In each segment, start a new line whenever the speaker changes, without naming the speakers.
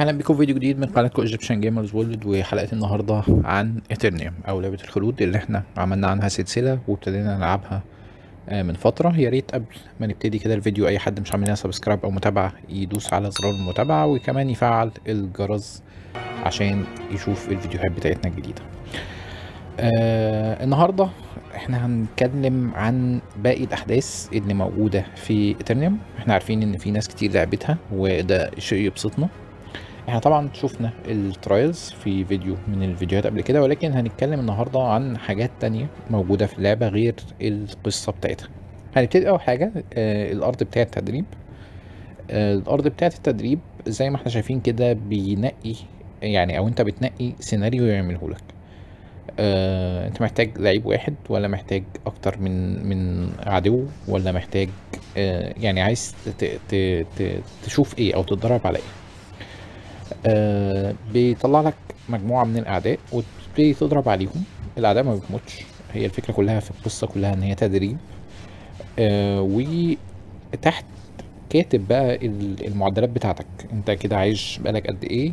اهلا بكم في فيديو جديد من قناتكم ايجيبشن جيمرز وورلد وحلقه النهارده عن ايترنيوم او لعبه الخلود اللي احنا عملنا عنها سلسله وابتدينا نلعبها آه، من فتره يا ريت قبل ما نبتدي كده الفيديو اي حد مش عامل لنا سبسكرايب او متابعه يدوس على زرار المتابعه وكمان يفعل الجرس عشان يشوف الفيديوهات بتاعتنا الجديده آه النهارده احنا هنتكلم عن باقي الاحداث اللي موجوده في ايترنيوم احنا عارفين ان في ناس كتير لعبتها وده شيء يبسطنا احنا طبعا شفنا الترايلز في فيديو من الفيديوهات قبل كده ولكن هنتكلم النهارده عن حاجات تانية موجودة في اللعبة غير القصة بتاعتها هنبتدي اول حاجة آه الارض بتاع التدريب آه الارض بتاعة التدريب زي ما احنا شايفين كده بينقي يعني او انت بتنقي سيناريو يعمله لك آه انت محتاج لعيب واحد ولا محتاج اكتر من من عدو ولا محتاج آه يعني عايز ت ت ت تشوف ايه او تتدرب على ايه آه بيطلع لك مجموعة من الأعداء وتبتدي تضرب عليهم الأعداء ما بتموتش هي الفكرة كلها في القصة كلها إن هي تدريب آه وتحت كاتب بقى ال- المعدلات بتاعتك انت كده عايش بقالك قد ايه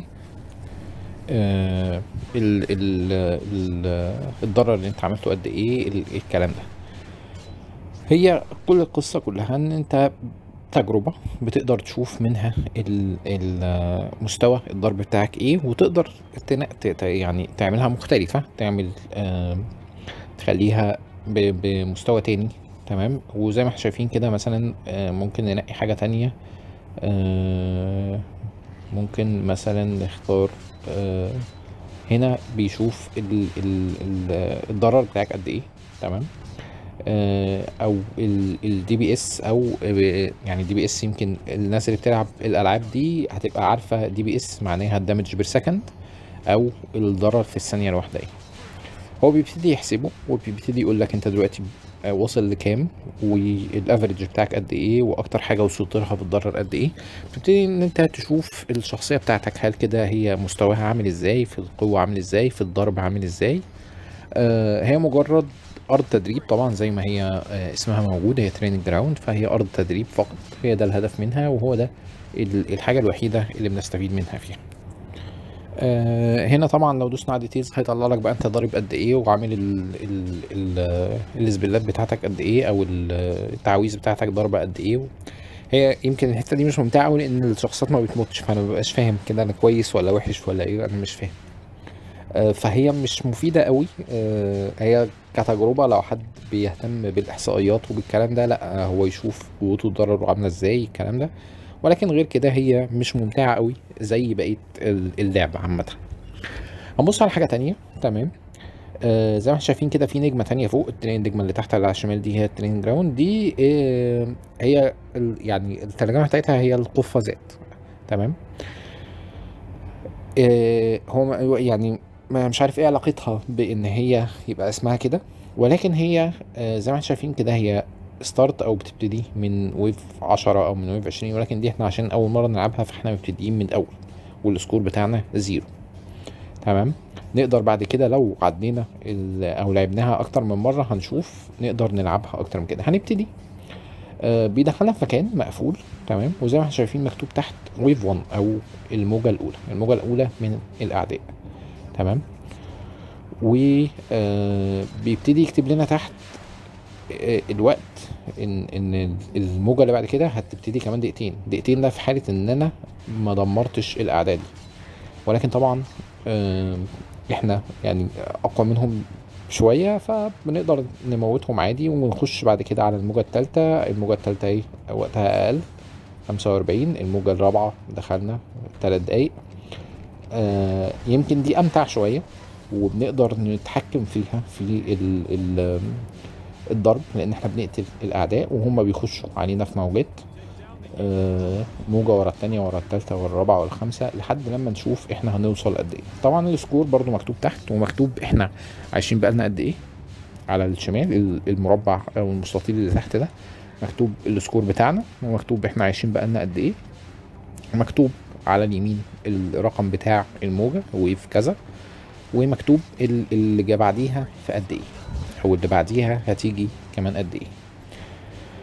آه ال ال ال الضرر اللي انت عملته قد ايه ال- الكلام ده هي كل القصة كلها ان انت تجربة بتقدر تشوف منها ال- ال- مستوى الضرب بتاعك ايه وتقدر تن- ت- ت- يعني تعملها مختلفة تعمل آم، تخليها ب- بمستوى تاني تمام وزي ما احنا شايفين كده مثلا آه، ممكن ننقي حاجة تانية آه، ممكن مثلا نختار آه، هنا بيشوف ال- ال- ال- الضرر بتاعك قد ايه تمام آه، او الدي بي اس او آه، يعني دي بي اس يمكن الناس اللي بتلعب الالعاب دي هتبقى عارفه دي بي اس معناها الدمج بير سكند او الضرر في الثانيه الواحده ايه هو بيبتدي يحسبه وبيبتدي يقول لك انت دلوقتي آه، واصل لكام والافريج بتاعك قد ايه واكتر حاجه وصلت لها بالضرر قد ايه بتبتدي ان انت تشوف الشخصيه بتاعتك هل كده هي مستواها عامل ازاي في القوه عامل ازاي في الضرب عامل ازاي آه، هي مجرد ارض تدريب طبعا زي ما هي آه، اسمها موجود هي تريننج جراوند فهي ارض تدريب فقط هي ده الهدف منها وهو ده ال- الحاجه الوحيده اللي بنستفيد منها فيها آه، هنا طبعا لو دوسنا على ديتيلز هيطلع لك بقى انت ضارب قد ايه وعامل ال ال ال السبيلات بتاعتك قد ايه او ال- التعويذ بتاعتك ضربه قد ايه هي يمكن الحته دي مش ممتعه قوي لان الشخصيات ما بتموتش فانا مبقاش فاهم كده انا كويس ولا وحش ولا ايه انا مش فاهم آه، فهي مش مفيدة قوي آه، هي كتجربة لو حد بيهتم بالإحصائيات وبالكلام ده لا آه، هو يشوف قوته وضرره عاملة ازاي الكلام ده ولكن غير كده هي مش ممتعة قوي زي بقية ال- اللعبة عامة هنبص على حاجة تانية تمام آه زي ما احنا شايفين كده في نجمة تانية فوق الترين النجمة اللي تحت اللي على الشمال دي هي الترين جراوند دي آه هي ال- يعني الترجمة بتاعتها هي القفازات تمام آه هو ما- يعني ما مش عارف ايه علاقتها بان هي يبقى اسمها كده ولكن هي آه زي ما احنا شايفين كده هي ستارت او بتبتدي من ويف 10 او من ويف 20 ولكن دي احنا عشان اول مرة نلعبها فاحنا مبتدئين من الاول والسكور بتاعنا زيرو تمام نقدر بعد كده لو عدينا ال- او لعبناها اكتر من مره هنشوف نقدر نلعبها اكتر من كده هنبتدي آه، بيدخلنا في مكان مقفول تمام وزي ما احنا شايفين مكتوب تحت ويف 1 او الموجه الاولى الموجه الاولى من الاعداء تمام وبيبتدي يكتب لنا تحت آه، الوقت ان ان الموجه اللي بعد كده هتبتدي كمان دقيقتين دقيقتين ده في حاله ان انا ما دمرتش الاعداء دي ولكن طبعا آم، احنا يعني اقوى منهم شويه فبنقدر نموتهم عادي ونخش بعد كده على الموجه الثالثه الموجه الثالثه ايه وقتها اقل 45 الموجه الرابعه دخلنا 3 دقايق آه يمكن دي امتع شويه وبنقدر نتحكم فيها في ال ال الضرب لان احنا بنقتل الاعداء وهم بيخشوا علينا في موجات آه، موجة ورا التانية ورا التالتة ورا الرابعة ورا الخامسة لحد لما نشوف احنا هنوصل قد ايه طبعا السكور برضو مكتوب تحت ومكتوب احنا عايشين بقالنا قد ايه على الشمال ال- المربع او المستطيل اللي تحت ده مكتوب السكور بتاعنا ومكتوب احنا عايشين بقالنا قد ايه مكتوب على اليمين الرقم بتاع الموجة ويف كذا ومكتوب ال- اللي جا بعديها في قد ايه او اللي بعديها هتيجي كمان قد ايه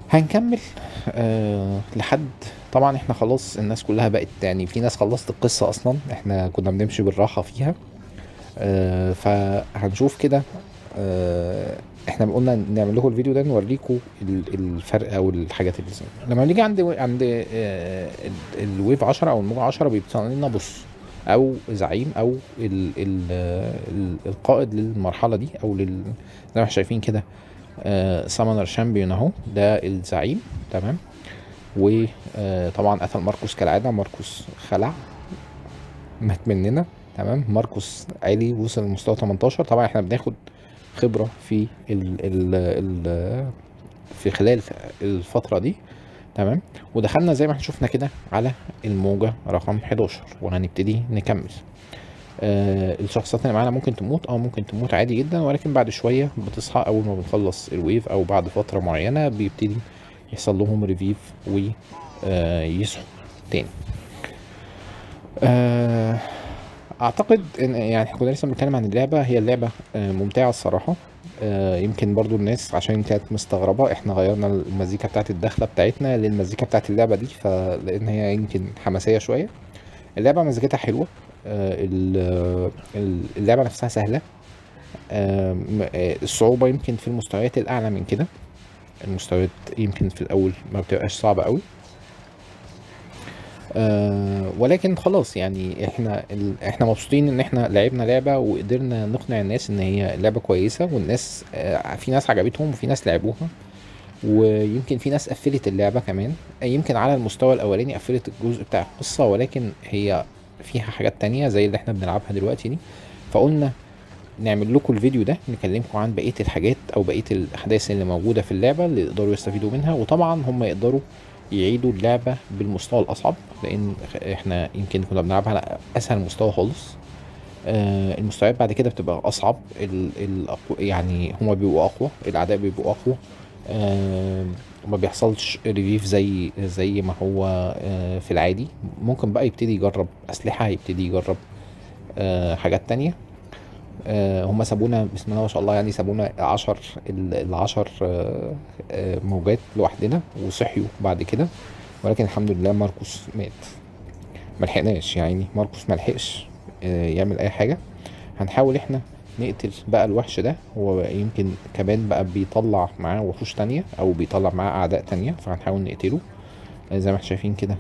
هنكمل آه لحد طبعا احنا خلاص الناس كلها بقت يعني في ناس خلصت القصة اصلا احنا كنا بنمشي بالراحة فيها آه فهنشوف كده آه احنا قلنا نعمل لكم الفيديو ده نوريكم ال- الفرق او الحاجات اللي زي لما نيجي عند عند آه ال- الويف 10 او الموجة 10 بيطلع لنا بص او زعيم او ال ال ال القائد للمرحلة دي او لل زي ما احنا شايفين كده سامونر شامبيون اهو ده الزعيم تمام وطبعا قتل ماركوس كالعادة ماركوس خلع مات مننا تمام ماركوس عالي وصل لمستوى 18 طبعا احنا بناخد خبرة في ال ال ال في خلال الفترة دي تمام ودخلنا زي ما احنا شفنا كده على الموجة رقم 11 وهنبتدي نكمل آه الشخصيات اللي معانا ممكن تموت اه ممكن تموت عادي جدا ولكن بعد شوية بتصحى اول ما بنخلص الويف او بعد فترة معينة بيبتدي يحصل لهم ريفيف ويصحوا تاني آه اعتقد ان يعني إحنا كنا لسه بنتكلم عن اللعبه هي اللعبه آه، ممتعه الصراحه آه، يمكن برضو الناس عشان كانت مستغربه احنا غيرنا المزيكا بتاعت الدخله بتاعتنا للمزيكا بتاعت اللعبه دي فلان هي يمكن حماسيه شويه اللعبه مزيكتها حلوه آه، ال- ال- اللعبه نفسها سهله آه، م- آه، الصعوبه يمكن في المستويات الاعلى من كده المستويات يمكن في الاول ما بتبقاش صعبه قوي آه ولكن خلاص يعني احنا ال... احنا مبسوطين ان احنا لعبنا لعبه وقدرنا نقنع الناس ان هي لعبه كويسه والناس آه في ناس عجبتهم وفي ناس لعبوها ويمكن في ناس قفلت اللعبه كمان آه، يمكن على المستوى الاولاني قفلت الجزء بتاع القصه ولكن هي فيها حاجات تانية زي اللي احنا بنلعبها دلوقتي دي فقلنا نعمل لكم الفيديو ده نكلمكم عن بقيه الحاجات او بقيه الاحداث اللي موجوده في اللعبه اللي يقدروا يستفيدوا منها وطبعا هم يقدروا يعيدوا اللعبة بالمستوى الأصعب لأن احنا يمكن كنا بنلعبها على أسهل مستوى خالص آه المستويات بعد كده بتبقى أصعب ال ال يعني هما بيبقوا أقوى الأعداء بيبقوا أقوى آه ما بيحصلش ريفيف زي زي ما هو آه في العادي ممكن بقى يبتدي يجرب أسلحة يبتدي يجرب آه حاجات تانية آه، هم سابونا بسم الله ما شاء الله يعني سابونا عشر ال- العشر آه، آه، موجات لوحدنا وصحيوا بعد كده ولكن الحمد لله ماركوس مات ملحقناش يعني ماركوس ملحقش آه، يعمل اي حاجة هنحاول احنا نقتل بقى الوحش ده هو يمكن كمان بقى بيطلع معاه وحوش تانية او بيطلع معاه اعداء تانية فهنحاول نقتله آه، زي ما احنا شايفين كده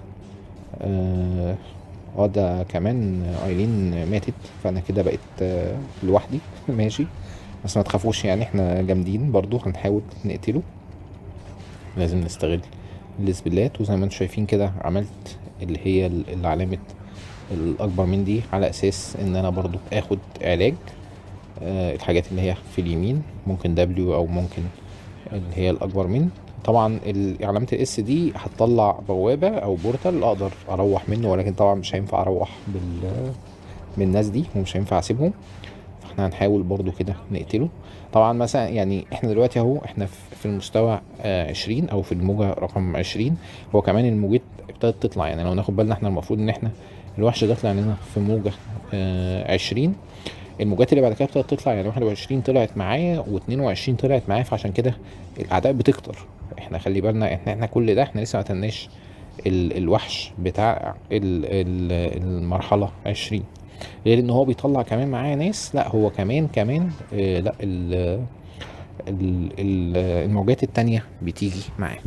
اه آه، ده كمان ايلين ماتت فانا كده بقيت آه، لوحدي ماشي بس ما تخافوش يعني احنا جامدين برضو هنحاول نقتله لازم نستغل الاسبلات وزي ما انتم شايفين كده عملت اللي هي ال- العلامة الاكبر من دي على اساس ان انا برضو اخد علاج آه، الحاجات اللي هي في اليمين ممكن دبليو او ممكن اللي هي الاكبر من طبعا ال- علامة الاس دي هتطلع بوابة او بورتال اقدر اروح منه ولكن طبعا مش هينفع اروح بال من الناس دي ومش هينفع اسيبهم فاحنا هنحاول برضو كده نقتله طبعا مثلا يعني احنا دلوقتي اهو احنا في في المستوى آه، 20 او في الموجة رقم 20 هو كمان الموجات ابتدت تطلع يعني لو ناخد بالنا احنا المفروض ان احنا الوحش ده طلع لنا في موجة آه، 20 الموجات اللي بعد كده ابتدت تطلع يعني 21 طلعت معايا و22 طلعت معايا فعشان كده الاعداء بتكتر احنا خلي بالنا احنا احنا كل ده احنا لسه ما تناش ال الوحش بتاع ال ال المرحلة 20 غير ان هو بيطلع كمان معايا ناس لا هو كمان كمان اه لا ال ال- ال- الموجات التانية بتيجي معاه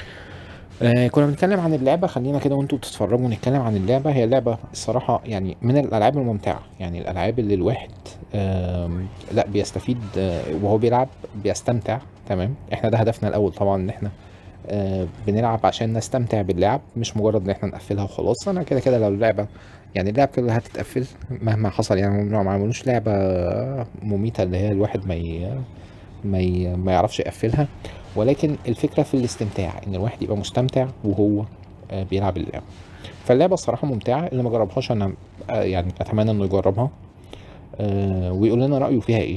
آه كنا بنتكلم عن اللعبة خلينا كده وانتوا بتتفرجوا نتكلم عن اللعبة هي اللعبة الصراحة يعني من الألعاب الممتعة يعني الألعاب اللي الواحد آم، لا بيستفيد آه وهو بيلعب بيستمتع تمام احنا ده هدفنا الأول طبعا ان احنا آه بنلعب عشان نستمتع باللعب مش مجرد ان احنا نقفلها وخلاص انا كده كده لو اللعبة يعني اللعبة كلها هتتقفل مهما حصل يعني هم ما عملوش لعبة مميتة اللي هي الواحد ما ي... ما ي... ما يعرفش يقفلها ولكن الفكرة في الاستمتاع ان الواحد يبقى مستمتع وهو آه، بيلعب اللعبة فاللعبة الصراحة ممتعة اللي ما جربهاش انا آه، يعني اتمنى انه يجربها آه، ويقول لنا رأيه فيها ايه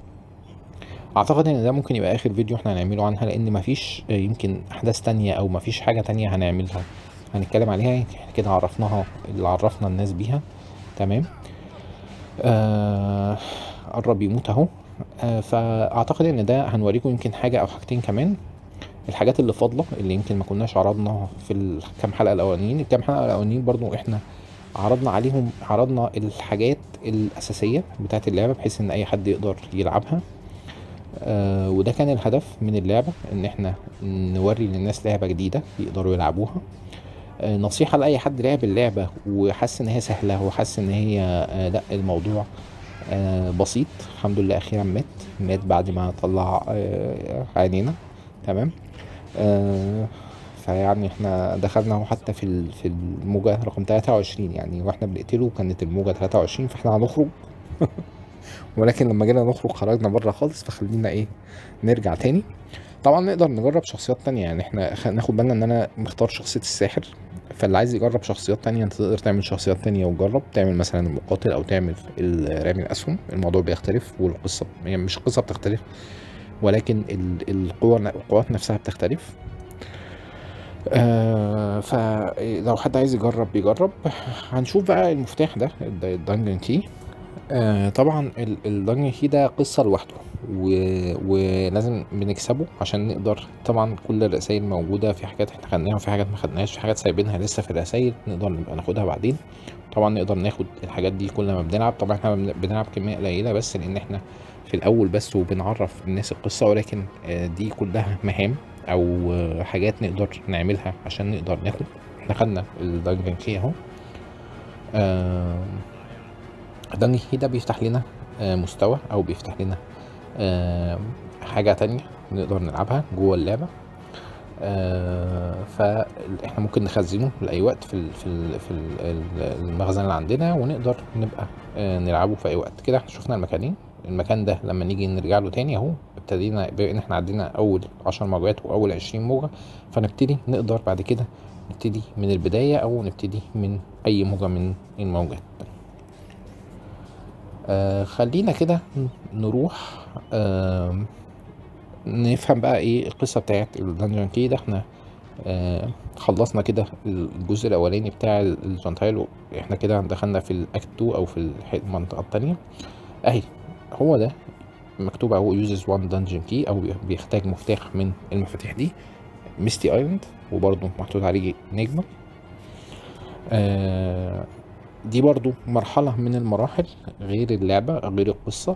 اعتقد ان ده ممكن يبقى اخر فيديو احنا هنعمله عنها لان مفيش آه، يمكن احداث تانية او مفيش حاجة تانية هنعملها هنتكلم عليها احنا كده عرفناها اللي عرفنا الناس بيها تمام آه قرب يموت اهو آه فاعتقد ان ده هنوريكم يمكن حاجة او حاجتين كمان الحاجات اللي فاضله اللي يمكن ما كناش عرضناها في الكام حلقه الاولانيين الكام حلقه الاولانيين برضو احنا عرضنا عليهم عرضنا الحاجات الاساسيه بتاعه اللعبه بحيث ان اي حد يقدر يلعبها آه وده كان الهدف من اللعبه ان احنا نوري للناس لعبه جديده يقدروا يلعبوها آه نصيحه لاي حد لعب اللعبه وحس ان هي سهله وحس ان هي آه لا الموضوع آه بسيط الحمد لله اخيرا مات مات بعد ما طلع آه عينينا تمام آه فيعني احنا دخلنا اهو حتى في ال- في الموجة رقم 23 يعني واحنا بنقتله كانت الموجة 23 فاحنا هنخرج ولكن لما جينا نخرج خرجنا بره خالص فخلينا ايه نرجع تاني طبعا نقدر نجرب شخصيات تانية يعني احنا خ- ناخد بالنا ان انا مختار شخصية الساحر فاللي عايز يجرب شخصيات تانية انت تقدر تعمل شخصيات تانية وتجرب تعمل مثلا المقاتل او تعمل ال- رامي الاسهم الموضوع بيختلف والقصة يعني مش القصة بتختلف ولكن ال- القوة القوات نفسها بتختلف آه فلو حد عايز يجرب بيجرب هنشوف بقى المفتاح ده الدنجن كي آه طبعا الدنجن كي ده قصة لوحده و- ولازم بنكسبه عشان نقدر طبعا كل الرسائل موجودة في حاجات احنا خدناها وفي حاجات ما خدناهاش في حاجات سايبينها لسه في الرسائل نقدر نبقى ناخدها بعدين طبعا نقدر ناخد الحاجات دي كل ما بنلعب طبعا احنا بن- بنلعب كمية قليلة بس لان احنا في الاول بس وبنعرف الناس القصة ولكن آه، دي كلها مهام او آه، حاجات نقدر نعملها عشان نقدر ناخد احنا خدنا الدنجن كي اهو آه، الدنجن كي ده بيفتح لنا آه، مستوى او بيفتح لنا آه، حاجة تانية نقدر نلعبها جوه اللعبة آه، فاحنا ممكن نخزنه لأي وقت في ال في ال في ال المخزن اللي عندنا ونقدر نبقى آه، نلعبه في أي وقت كده احنا شفنا المكانين المكان ده لما نيجي نرجع له تاني اهو ابتدينا بما ان احنا عدينا اول عشر موجات واول عشرين موجة فنبتدي نقدر بعد كده نبتدي من البداية او نبتدي من اي موجة من الموجات آه خلينا كده نروح آه نفهم بقى ايه القصة بتاعت الدنجن كي ده احنا آه خلصنا كده الجزء الاولاني بتاع الجنتايل احنا كده دخلنا في الاكت 2 او في الح- المنطقة التانية اهي هو ده مكتوب اهو uses one dungeon key او بي- بيحتاج مفتاح من المفاتيح دي ميستي ايلاند وبرضه محطوط عليه نجمة آه دي برضو مرحلة من المراحل غير اللعبة غير القصة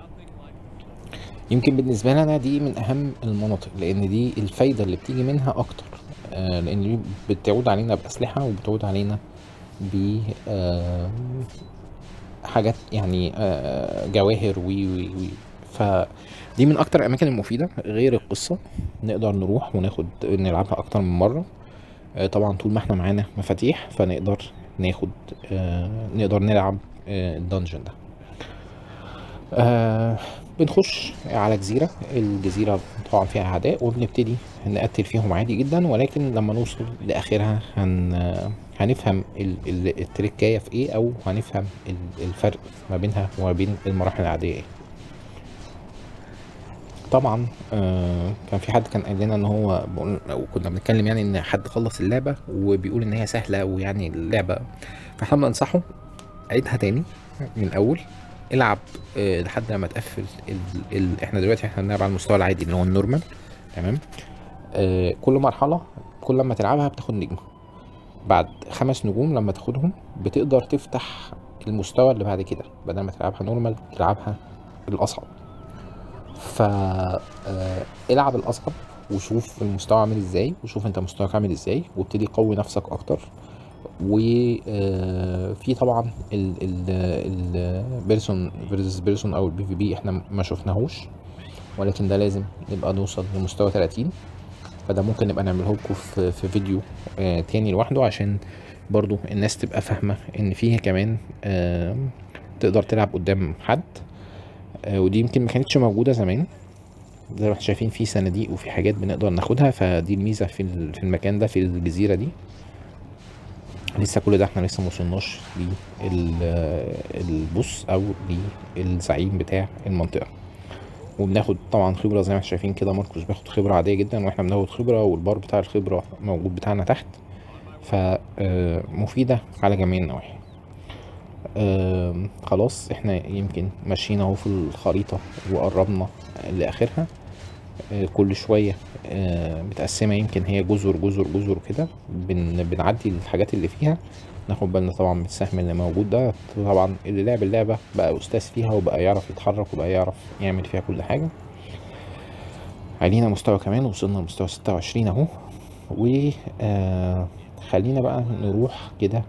يمكن بالنسبة لي أنا دي من أهم المناطق لأن دي الفايدة اللي بتيجي منها أكتر آه لأن دي بتعود علينا بأسلحة وبتعود علينا ب آه حاجات يعني آه جواهر وي وي وي فدي من أكتر الأماكن المفيدة غير القصة نقدر نروح وناخد نلعبها أكتر من مرة آه، طبعا طول ما احنا معانا مفاتيح فنقدر ناخد آه نقدر نلعب آه الدنجن ده آه بنخش على جزيرة الجزيرة طبعا فيها أعداء وبنبتدي نقتل فيهم عادي جدا ولكن لما نوصل لآخرها هن هنفهم ال- ال- التركاية في ايه أو هنفهم ال- الفرق ما بينها وما بين المراحل العادية ايه طبعا آه كان في حد كان قال لنا ان هو بقول او كنا بنتكلم يعني ان حد خلص اللعبه وبيقول ان هي سهله ويعني اللعبه فاحنا بننصحه عيدها تاني من الاول العب آه لحد لما تقفل ال... ال... احنا دلوقتي احنا بنلعب على المستوى العادي اللي هو النورمال تمام آه كل مرحله كل لما تلعبها بتاخد نجمه بعد خمس نجوم لما تاخدهم بتقدر تفتح المستوى اللي بعد كده بدل ما تلعبها نورمال تلعبها الاصعب ف آه، العب الاصعب وشوف المستوى عامل ازاي وشوف انت مستواك عامل ازاي وابتدي قوي نفسك اكتر وفي طبعا البيرسون فيرسس بيرسون او البي في بي احنا ما شفناهوش ولكن ده لازم نبقى نوصل لمستوى 30 فده ممكن نبقى نعمله لكم في في فيديو آه، تاني لوحده عشان برضو الناس تبقى فاهمة ان فيها كمان آه، تقدر تلعب قدام حد آه، ودي يمكن ما كانتش موجودة زمان زي ما احنا شايفين في صناديق وفي حاجات بنقدر ناخدها فدي الميزة في ال- في المكان ده في الجزيرة دي لسه كل ده احنا لسه موصلناش للبوس او للزعيم بتاع المنطقة وبناخد طبعا خبرة زي ما احنا شايفين كده ماركوس بياخد خبرة عادية جدا واحنا بناخد خبرة والبار بتاع الخبرة موجود بتاعنا تحت فمفيدة على جميع النواحي آم، خلاص احنا يمكن ماشيين اهو في الخريطة وقربنا لاخرها آه، كل شويه آه، متقسمه يمكن هي جزر جزر جزر كده بن بنعدي الحاجات اللي فيها ناخد بالنا طبعا من السهم اللي موجود ده طبعا اللي لعب اللعبه بقى استاذ فيها وبقى يعرف يتحرك وبقى يعرف يعمل فيها كل حاجه علينا مستوى كمان وصلنا لمستوى ستة وعشرين اهو و آه، خلينا بقى نروح كده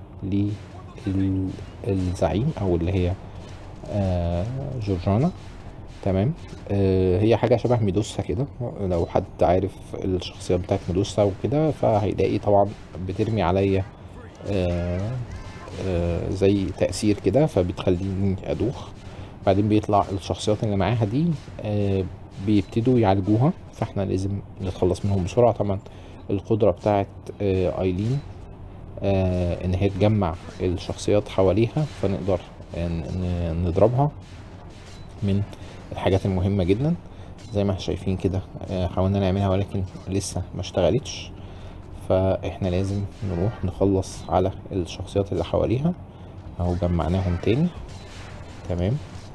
للزعيم او اللي هي آه، جورجانا تمام آه، هي حاجة شبه ميدوسا كده لو حد عارف الشخصيات بتاعت ميدوسا وكده فهيلاقي طبعا بترمي عليا آه، آه، زي تأثير كده فبتخليني أدوخ بعدين بيطلع الشخصيات اللي معاها دي آه، بيبتدوا يعالجوها فاحنا لازم نتخلص منهم بسرعة طبعا القدرة بتاعت آه، ايلين آه، ان هي تجمع الشخصيات حواليها فنقدر آه، ن- نضربها من الحاجات المهمة جدا زي ما احنا شايفين كده آه، حاولنا نعملها ولكن لسه ما اشتغلتش فاحنا لازم نروح نخلص على الشخصيات اللي حواليها اهو جمعناهم تاني تمام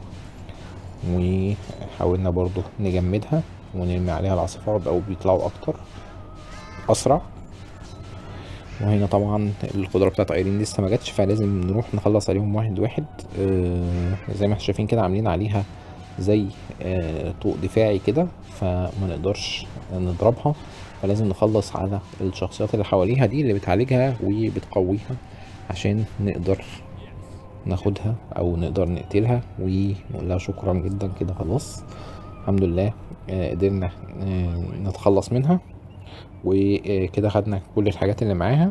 وحاولنا برضو نجمدها ونرمي عليها العصفات او بيطلعوا اكتر اسرع وهنا طبعا القدرة بتاعت ايرين لسه ما جاتش فلازم نروح نخلص عليهم واحد واحد آه زي ما احنا شايفين كده عاملين عليها زي آه طوق دفاعي كده فما نقدرش نضربها فلازم نخلص على الشخصيات اللي حواليها دي اللي بتعالجها وبتقويها عشان نقدر ناخدها او نقدر نقتلها ونقول لها شكرا جدا كده خلاص الحمد لله آه، قدرنا آه، نتخلص منها وكده خدنا كل الحاجات اللي معاها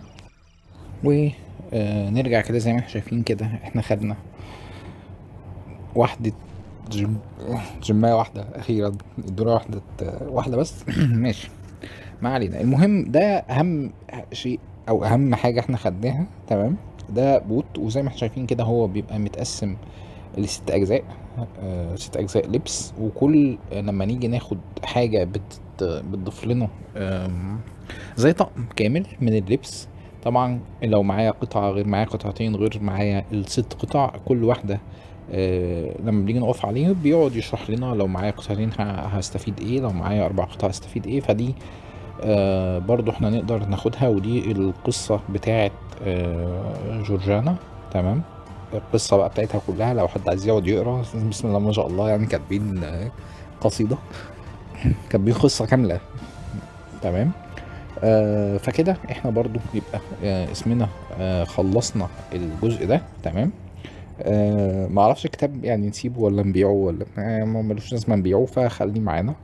ونرجع كده زي ما احنا شايفين كده احنا خدنا واحدة جم... جماية واحدة أخيرا ادونا واحدة واحدة بس ماشي ما علينا المهم ده أهم شيء أو أهم حاجة احنا خدناها تمام ده بوت وزي ما احنا شايفين كده هو بيبقى متقسم لست أجزاء آه ست أجزاء لبس وكل لما نيجي ناخد حاجة بت... بتضيف لنا آم، زي طقم كامل من اللبس طبعا لو معايا قطعة غير معايا قطعتين غير معايا الست قطع كل واحدة آه لما بنيجي نقف عليه بيقعد يشرح لنا لو معايا قطعتين ه- هستفيد ايه لو معايا اربع قطع هستفيد ايه فدي آه برضو احنا نقدر ناخدها ودي القصة بتاعت آه جورجانا تمام القصة بقى بتاعتها كلها لو حد عايز يقعد يقرا بسم الله ما شاء الله يعني كاتبين آه، قصيدة كاتبين قصة كاملة تمام آه فكده احنا برضو يبقى آه اسمنا آه خلصنا الجزء ده تمام آه ما اعرفش الكتاب يعني نسيبه ولا نبيعه ولا آه ما ملوش لازمه نبيعه فخليه معانا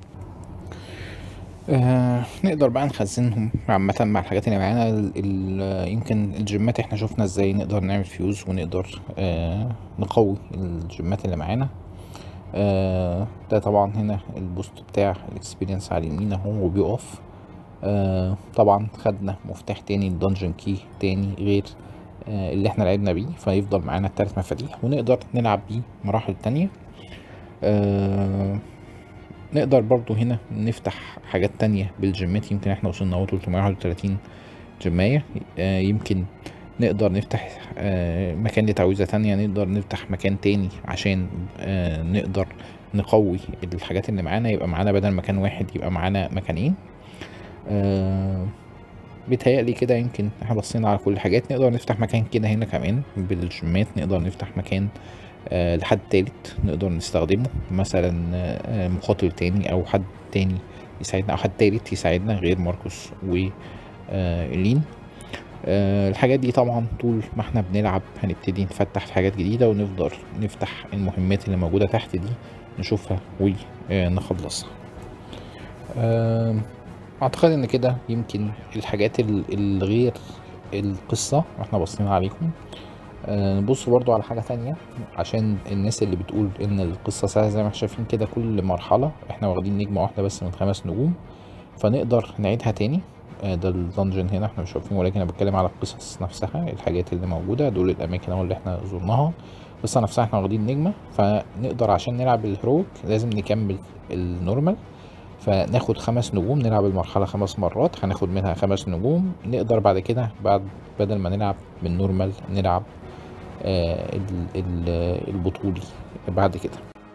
آه نقدر بقى نخزنهم عامة مع الحاجات اللي معانا ال- ال- يمكن الجيمات احنا شفنا ازاي نقدر نعمل فيوز ونقدر آه نقوي الجيمات اللي معانا آه ده طبعا هنا البوست بتاع الاكسبيرينس على اليمين اهو وبيقف آه طبعا خدنا مفتاح تاني الدنجن كي تاني غير آه اللي احنا لعبنا بيه فيفضل معانا التلات مفاتيح ونقدر نلعب بيه مراحل تانية آه نقدر برضو هنا نفتح حاجات تانية بالجيمات يمكن احنا وصلنا اهو 331 جماية آه يمكن نقدر نفتح آه مكان لتعويذة تانية نقدر نفتح مكان تاني عشان آه نقدر نقوي الحاجات اللي معانا يبقى معانا بدل مكان واحد يبقى معانا مكانين آه بيتهيألي كده يمكن احنا بصينا على كل الحاجات نقدر نفتح مكان كده هنا كمان بالجيمات نقدر نفتح مكان آه لحد تالت نقدر نستخدمه مثلا آه مقاتل تاني او حد تاني يساعدنا او حد تالت يساعدنا غير ماركوس و آه لين آه الحاجات دي طبعا طول ما احنا بنلعب هنبتدي نفتح في حاجات جديدة ونفضل نفتح المهمات اللي موجودة تحت دي نشوفها ونخلصها آم، اعتقد ان كده يمكن الحاجات ال- الغير القصة احنا بصينا عليهم آه، نبص برضو على حاجة تانية عشان الناس اللي بتقول ان القصة سهلة زي ما احنا شايفين كده كل مرحلة احنا واخدين نجمة واحدة بس من خمس نجوم فنقدر نعيدها تاني آه، ده الدنجن هنا احنا مش شايفين ولكن انا بتكلم على القصص نفسها الحاجات اللي موجودة دول الاماكن اهو اللي احنا زرناها القصة نفسها احنا واخدين نجمة فنقدر عشان نلعب الهروك لازم نكمل النورمال فناخد خمس نجوم نلعب المرحلة خمس مرات هناخد منها خمس نجوم نقدر بعد كده بعد بدل ما نلعب بالنورمال نلعب آه ال- ال- البطولي بعد كده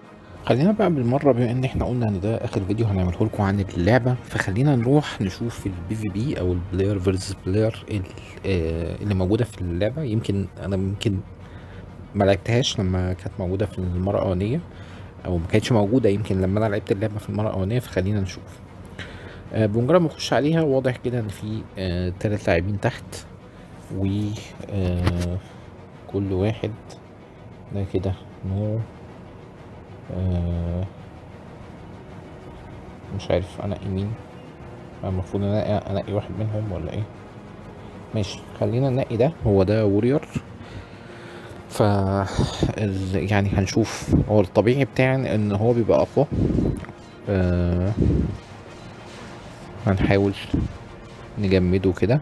خلينا بقى بالمرة بما ان احنا قلنا ان ده اخر فيديو هنعمله لكم عن اللعبة فخلينا نروح نشوف البي في بي او البلاير فيرسز بلاير اللي موجودة في اللعبة يمكن انا يمكن ما لعبتهاش لما كانت موجودة في المرة الأولانية او ما كانتش موجودة يمكن لما انا لعبت اللعبة في المرة الأولانية فخلينا نشوف آه، بمجرد ما نخش عليها واضح كده ان في آه، تلات لاعبين تحت و آه، كل واحد ده كده نو آه، مش عارف انقي مين المفروض انقي انقي واحد منهم ولا ايه ماشي خلينا ننقي ده هو ده وورير ف ال... يعني هنشوف هو الطبيعي بتاعي ان هو بيبقى اقوى آه... هنحاول نجمده كده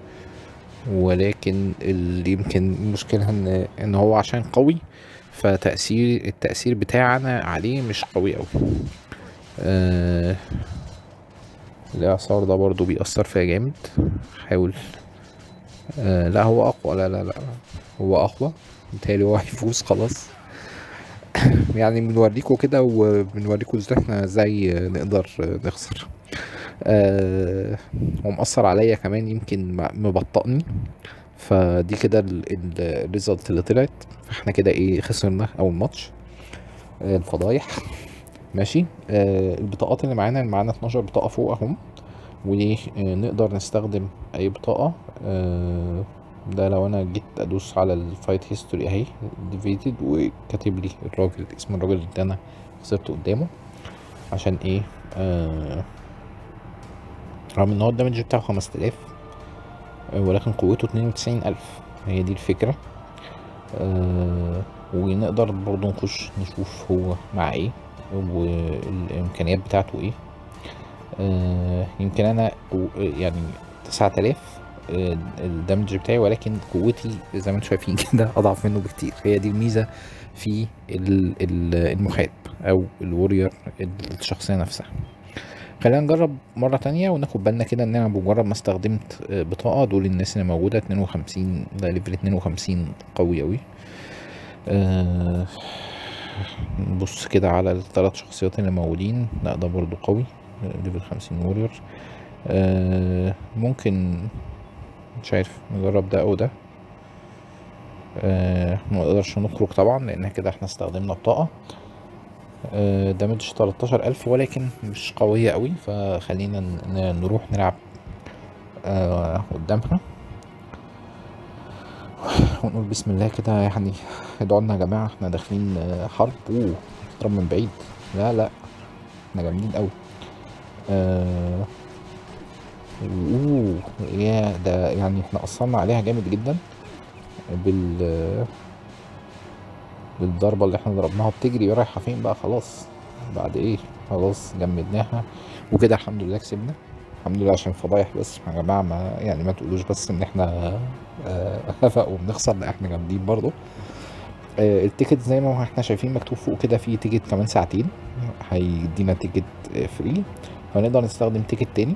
ولكن اللي يمكن المشكلة ان ان هو عشان قوي فتأثير التأثير بتاعنا عليه مش قوي اوي آه الإعصار ده برضو بيأثر فيها جامد حاول آه لا هو أقوى لا لا لا هو أقوى متهيألي هو هيفوز خلاص يعني بنوريكوا كده وبنوريكوا ازاي احنا ازاي نقدر نخسر آه هو مأثر عليا كمان يمكن مبطئني فدي كده الريزلت اللي طلعت فاحنا كده ايه خسرنا اول ماتش آه الفضايح ماشي آه البطاقات اللي معانا اللي معانا 12 بطاقة فوق اهم ونقدر نستخدم اي بطاقة آه ده لو انا جيت ادوس على الفايت هيستوري اهي ديفيتد وكاتب لي الراجل اسم الراجل اللي انا خسرت قدامه عشان ايه آه رغم ان هو الدمج بتاعه 5000 ولكن قوته اتنين وتسعين ألف هي دي الفكرة آه ونقدر برضو نخش نشوف هو مع ايه والإمكانيات بتاعته ايه آه يمكن أنا يعني تسعة آلاف آه الدمج بتاعي ولكن قوتي زي ما انتم شايفين كده أضعف منه بكتير هي دي الميزة في المحارب أو الوريور الشخصية نفسها خلينا نجرب مرة تانية وناخد بالنا كده ان انا بمجرد ما استخدمت بطاقة دول الناس اللي موجودة اتنين وخمسين ده ليفل اتنين وخمسين قوي اوي أه نبص كده على الثلاث شخصيات اللي موجودين لا ده برضو قوي ليفل خمسين وورير أه ممكن مش عارف نجرب ده او ده أه ما نقدرش نخرج طبعا لان كده احنا استخدمنا بطاقة دامج 13000 ولكن مش قوية قوي فخلينا نروح نلعب آه قدامها ونقول بسم الله كده يعني ادعوا لنا يا جماعة احنا داخلين حرب اوه اضرب من بعيد لا لا احنا جامدين قوي آه اوه يا ده يعني احنا اثرنا عليها جامد جدا بال بالضربة اللي احنا ضربناها بتجري رايحة فين بقى خلاص بعد ايه خلاص جمدناها وكده الحمد لله كسبنا الحمد لله عشان فضايح بس يا جماعة ما يعني ما تقولوش بس ان احنا هفق وبنخسر لا احنا جامدين برضو آه التيكت زي ما احنا شايفين مكتوب فوق كده في تيكت كمان ساعتين هيدينا تيكت فري فنقدر نستخدم تيكت تاني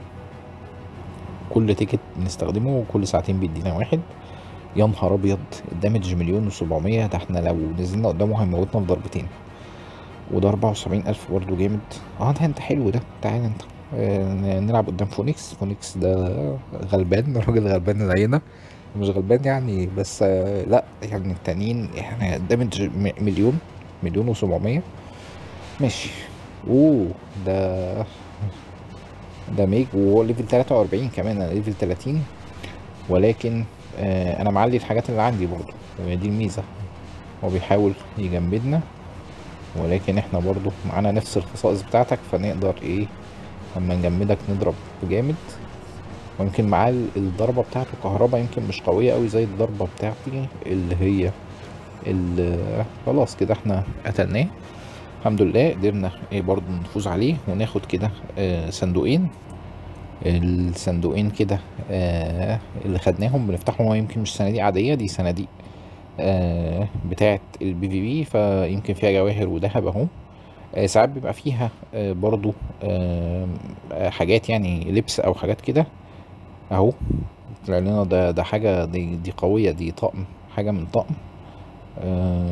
كل تيكت نستخدمه وكل ساعتين بيدينا واحد يا نهار ابيض الدمج مليون وسبعمية ده احنا لو نزلنا قدامه هيموتنا في ضربتين وده اربعة وسبعين الف برضه جامد اه ده انت حلو ده تعالى انت آه نلعب قدام فونيكس فونيكس ده غلبان راجل غلبان زينا مش غلبان يعني بس آه لا يعني التانيين يعني دامج مليون مليون وسبعمية ماشي اوه ده ده ميج وهو ليفل تلاتة واربعين كمان انا ليفل تلاتين ولكن آه انا معلي الحاجات اللي عندي برضو وهي دي الميزة هو بيحاول يجمدنا ولكن احنا برضو معانا نفس الخصائص بتاعتك فنقدر ايه لما نجمدك نضرب بجامد ويمكن معاه الضربة بتاعته كهربا يمكن مش قوية قوي زي الضربة بتاعتي اللي هي اللي خلاص كده احنا قتلناه الحمد لله قدرنا ايه برضو نفوز عليه وناخد كده آه صندوقين الصندوقين كده آه اللي خدناهم بنفتحهم هو يمكن مش صناديق عادية دي صناديق آه بتاعة البي في بي فيمكن فيها جواهر وذهب اهو آه ساعات بيبقى فيها آه برضو آه حاجات يعني لبس او حاجات كده اهو طلع لنا ده ده حاجة دي, دي قوية دي طقم حاجة من طقم آه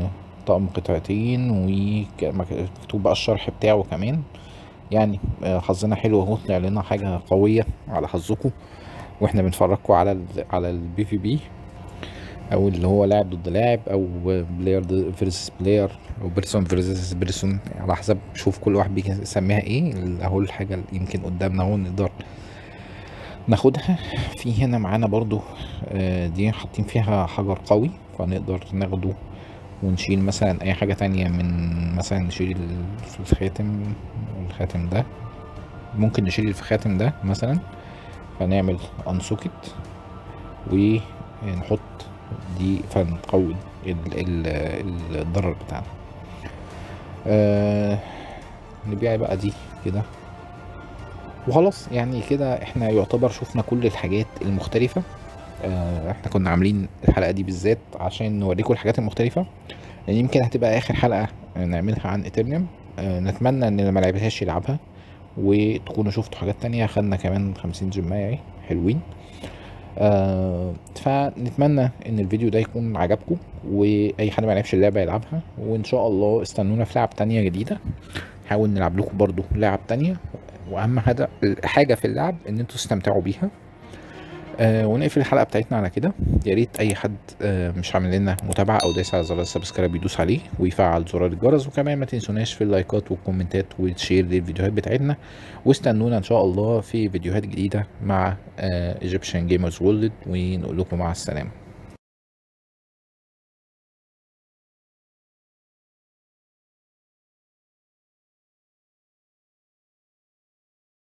طقم قطعتين ومكتوب بقى الشرح بتاعه كمان يعني آه، حظنا حلو اهو طلع لنا حاجة قوية على حظكم واحنا بنفرجكم على ال على البي في بي او اللي هو لاعب ضد لاعب او بلاير فيرسس بلاير او بيرسون فيرسس بيرسون على حسب شوف كل واحد بيسميها ايه ال- اهو الحاجة اللي يمكن قدامنا اهو نقدر ناخدها في هنا معانا برضو آه، دي حاطين فيها حجر قوي فنقدر ناخده ونشيل مثلا اي حاجة تانية من مثلا نشيل ال- في الخاتم الخاتم ده ممكن نشيل الخاتم ده مثلا فنعمل انسوكت ونحط دي فنقوي ال- ال- الضرر بتاعنا آه نبيع بقى دي كده وخلاص يعني كده احنا يعتبر شفنا كل الحاجات المختلفة آه احنا كنا عاملين الحلقة دي بالذات عشان نوريكم الحاجات المختلفة لان يمكن هتبقى اخر حلقة نعملها عن ايترنيوم آه نتمنى ان اللي ما لعبهاش يلعبها وتكونوا شفتوا حاجات تانية خدنا كمان خمسين جماية اهي حلوين آه فنتمنى ان الفيديو ده يكون عجبكم واي حد ما لعبش اللعبة يلعبها وان شاء الله استنونا في لعب تانية جديدة نحاول نلعب لكم برضو لعب تانية واهم حاجة حاجة في اللعب ان انتوا تستمتعوا بيها آه ونقفل الحلقة بتاعتنا على كده يا ريت اي حد آه مش عامل لنا متابعة او دايس على زر السبسكرايب يدوس عليه ويفعل زرار الجرس وكمان ما تنسوناش في اللايكات والكومنتات والشير للفيديوهات بتاعتنا واستنونا ان شاء الله في فيديوهات جديدة مع ايجيبشن جيمرز وورلد ونقول لكم مع السلامة